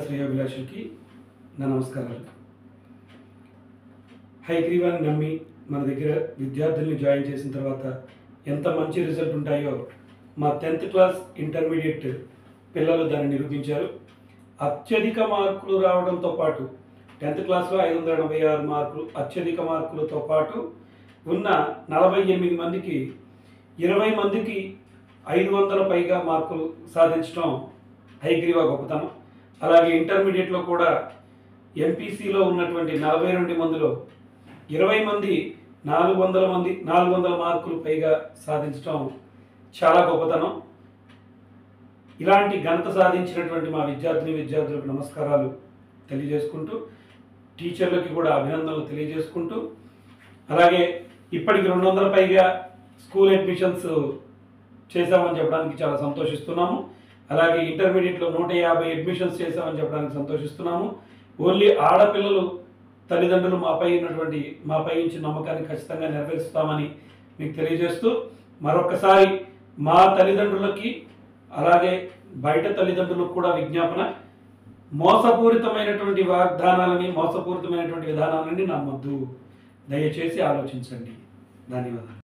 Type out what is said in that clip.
శ్రేయోభిలాషులకి నా నమస్కారాలు హైగ్రీవాన్ని నమ్మి మన దగ్గర విద్యార్థుల్ని జాయిన్ చేసిన తర్వాత ఎంత మంచి రిజల్ట్ ఉంటాయో మా టెన్త్ క్లాస్ ఇంటర్మీడియట్ పిల్లలు దాన్ని నిరూపించారు అత్యధిక మార్కులు రావడంతో పాటు టెన్త్ క్లాస్లో ఐదు వందల ఎనభై ఆరు మార్కులు అత్యధిక మార్కులతో పాటు ఉన్న నలభై ఎనిమిది మందికి ఇరవై మందికి ఐదు వందల పైగా మార్కులు సాధించడం హైగ్రీవా గొప్పతనం అలాగే ఇంటర్మీడియట్లో కూడా ఎంపీసీలో ఉన్నటువంటి నలభై రెండు మందిలో ఇరవై మంది నాలుగు వందల మంది నాలుగు వందల మార్కులు పైగా సాధించడం చాలా గొప్పతనం ఇలాంటి ఘనత సాధించినటువంటి మా విద్యార్థిని విద్యార్థులకు నమస్కారాలు తెలియజేసుకుంటూ టీచర్లకి కూడా అభినందనలు తెలియజేసుకుంటూ అలాగే ఇప్పటికి రెండు వందల పైగా స్కూల్ అడ్మిషన్స్ చేశామని చెప్పడానికి చాలా సంతోషిస్తున్నాము అలాగే ఇంటర్మీడియట్లో నూట యాభై అడ్మిషన్స్ చేశామని చెప్పడానికి సంతోషిస్తున్నాము ఓన్లీ ఆడపిల్లలు తల్లిదండ్రులు మాపై ఉన్నటువంటి మాపై ఉంచిన నమ్మకాన్ని ఖచ్చితంగా నెరవేరుస్తామని మీకు తెలియజేస్తూ మరొకసారి మా తల్లిదండ్రులకి అలాగే బయట తల్లిదండ్రులకు కూడా విజ్ఞాపన మోసపూరితమైనటువంటి వాగ్దానాలని మోసపూరితమైనటువంటి విధానాలని నమ్మొద్దు దయచేసి ఆలోచించండి ధన్యవాదాలు